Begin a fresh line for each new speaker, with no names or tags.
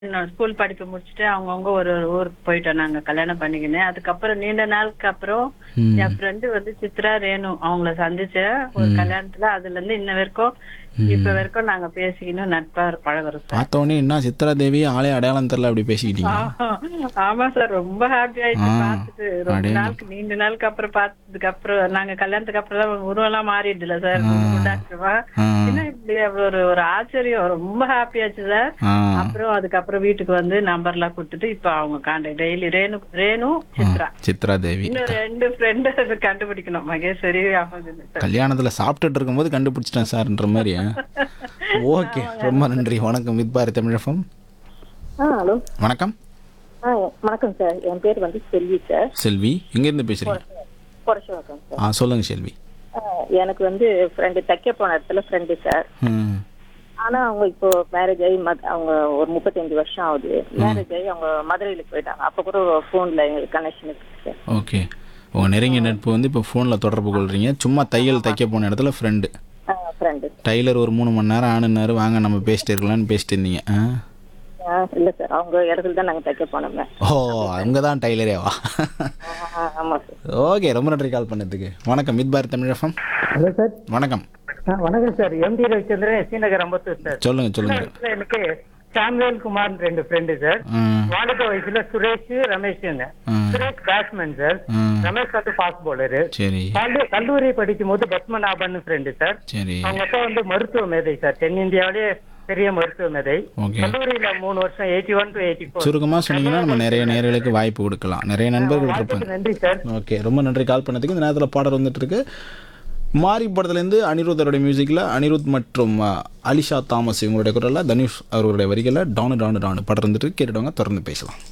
நான் ஸ்கூல் படிப்பு முடிச்சுட்டு அவங்கவுங்க ஒரு ஒரு ஊருக்கு போயிட்டோம் நாங்க கல்யாணம் பண்ணிக்கினேன் அதுக்கப்புறம் நீண்ட நாளுக்கு அப்புறம்
ம்.
என் ஃப்ரெண்டு வந்து சித்ரா ரேணு அவங்கள சந்திச்சேன் ஒரு கல்யாணத்துல அதுல இருந்து இன்ன வரைக்கும் இப்ப வரைக்கும் நாங்க பேசிக்கணும் நட்பா பழகுறோம் சார்
பார்த்த உடனே என்ன சித்ரா தேவி ஆளே அடையாளம் தெரியல அப்படி பேசிக்கிட்டீங்க
ஆமா சார் ரொம்ப ஹாப்பி ஆயிடுச்சு
ஆ,
பார்த்துட்டு ரொம்ப
அடேங்க.
நாளுக்கு நீண்ட நாளுக்கு அப்புறம் பார்த்ததுக்கு அப்புறம் நாங்க கல்யாணத்துக்கு அப்புறம் தான் உருவெல்லாம் மாறிடுல சார் குண்டாச்சுவா
ஆ.
என்ன இப்படி அவ்வளவு ஒரு ஒரு ஆச்சரியம் ரொம்ப ஹாப்பி ஆச்சு சார்
ஆ
அப்புறம் அதுக்கப்புறம் வீட்டுக்கு வந்து நம்பர்லாம் கொடுத்துட்டு இப்ப அவங்க கான்டாக்ட் டெய்லி ரேணு ரேணு சித்ரா
சித்ரா தேவி
இன்னும் ரெண்டு ஃப்ரெண்டு கண்டுபிடிக்கணும் மகேஸ்வரி அகமது
கல்யாணத்துல சாப்பிட்டுட்டு இருக்கும்போது கண்டுபிடிச்சிட்டேன் சார்ன்ற மாதிரி ஓகே ரொம்ப நன்றி வணக்கம் வித் பாரதி தமிழகம்
ஆ ஹலோ
வணக்கம்
ஆ வணக்கம் சார் என் பேர் வந்து செல்வி சார்
செல்வி எங்கேருந்து பேசுறீங்க
புரட்சி சார்
ஆ சொல்லுங்க செல்வி
ஆ, எனக்கு வந்து ஃப்ரெண்டு தைக்க போன இடத்துல ஃப்ரெண்டு சார்
ம்
ஆனா அவங்க இப்போ மேரேஜ் ஆகி மத்- அவங்க ஒரு முப்பத்தஞ்சு வருஷம் ஆகுது மேரேஜ் ஆகி அவங்க மதுரையில போயிட்டாங்க அப்ப கூட ஃபோன்ல எங்களுக்கு கனெக்ஷன் இருக்கு சார்
ஓகே உங்கள் நெருங்கிய நட்பு வந்து இப்போ ஃபோனில் தொடர்பு கொள்றீங்க சும்மா தையல் தைக்க போன இடத்துல ஃப்ரெண்டு
ஃப்ரெண்டு
டைலர் ஒரு மூணு மணி நேரம் ஆணுனாரு வாங்க நம்ம பேசிட்டு இருக்கலாம்னு பேசிட்டு இருந்தீங்க ஆ
இல்ல சார் அவங்க இடத்துல தான் நாங்க தைக்க போனோமே
ஓ அவங்க தான் டைலரேவா
ஆ, ஆமா சார்
ஓகே ரொம்ப நன்றி கால் பண்ணதுக்கு வணக்கம் with Bharathi Tamilagam
hello sir
வணக்கம்
ஆ, வணக்கம் sir MD Ravichandran SC Nagar Ambattur sir
சொல்லுங்க சொல்லுங்க
இதுல எனக்கு சாமுவேல் குமார் ரெண்டு ஃப்ரெண்டு சார்
ம்,
வாலிப வயசுல சுரேஷ் ரமேஷ்ங்க
ம்,
சுரேஷ் பேட்ஸ்மேன் சார்
ம்.
ரமேஷ் வந்து ஃபாஸ்ட் பவுலரு
சரி
கல்லூரி படிக்கும் போது பத்மநாபன் ஃப்ரெண்டு சார்
சரி
அவங்க அப்பா வந்து மருத்துவ மேதை சார் தென்னிந்தியாவிலே பெரிய மருத்துவ மேதை
ஓகே
கல்லூரியில மூணு வருஷம் eighty one to eighty four
சுருக்கமாக சொன்னீங்கன்னா நம்ம நிறைய நேர்களுக்கு வாய்ப்பு கொடுக்கலாம் நிறைய நண்பர்கள் இருப்பாங்க
நன்றி சார்
ஓகே ரொம்ப நன்றி கால் பண்ணதுக்கு இந்த நேரத்தில் பாடல் வந்துட்டு இருக்கு மாரி படத்துலேருந்து அனிருத்தருடைய மியூசிக்கில் அனிருத் மற்றும் அஹ், அலிஷா தாமஸ் இவங்களுடைய குரலில் தனுஷ் அவர்களுடைய வரிகளில் டானு டானு டானு படம் இருந்துட்டு கேட்டுடுவாங்க தொடர்ந்து பேசலாம்